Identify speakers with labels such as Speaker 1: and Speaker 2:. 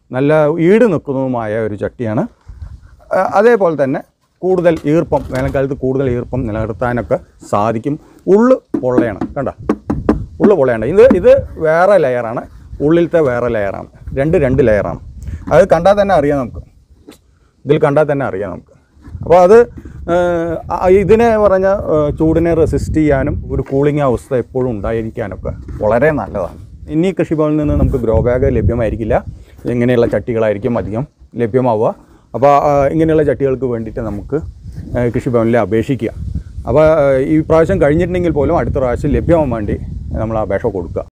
Speaker 1: നല്ല ഈട് നിൽക്കുന്നതുമായ ഒരു ചട്ടിയാണ് ആ, അതേപോലെ തന്നെ കൂടുതൽ ഈർപ്പം വേനൽക്കാലത്ത് കൂടുതൽ ഈർപ്പം നിലനിർത്താനൊക്കെ സാധിക്കും ഉള്ളു പൊള്ളയാണ് കണ്ട ഉള്ളു പൊള്ളയാണ് ഇത് ഇത് വേറെ ലെയറാണ് ഉള്ളിലത്തെ വേറെ ലെയറാണ് രണ്ട് രണ്ട് ലെയറാണ് അത് കണ്ടാൽ തന്നെ അറിയാം നമുക്ക് ഇതിൽ കണ്ടാൽ തന്നെ അറിയാം നമുക്ക് അപ്പോൾ അത് ഏഹ്, ആ- ഇതിനെ പറഞ്ഞ ഏഹ്, ചൂടിനെ റെസിസ്റ്റ് ചെയ്യാനും ഒരു കൂളിംഗ് അവസ്ഥ എപ്പോഴും ഉണ്ടായിരിക്കാനൊക്കെ വളരെ നല്ലതാണ് ഇനി കൃഷിഭവനിൽ നിന്ന് നമുക്ക് ഗ്രോ ബാഗ് ലഭ്യമായിരിക്കില്ല ഇങ്ങനെയുള്ള ചട്ടികളായിരിക്കും അധികം ലഭ്യമാവുക അപ്പോൾ ആ, ഇങ്ങനെയുള്ള ചട്ടികൾക്ക് വേണ്ടിയിട്ട് നമുക്ക് ഏഹ്, കൃഷിഭവനിൽ അപേക്ഷിക്കുക അപ്പോൾ ഏഹ്, ഈ പ്രാവശ്യം കഴിഞ്ഞിട്ടുണ്ടെങ്കിൽ പോലും അടുത്ത പ്രാവശ്യം ലഭ്യമാവാൻ വേണ്ടി നമ്മൾ അപേക്ഷ കൊടുക്കുക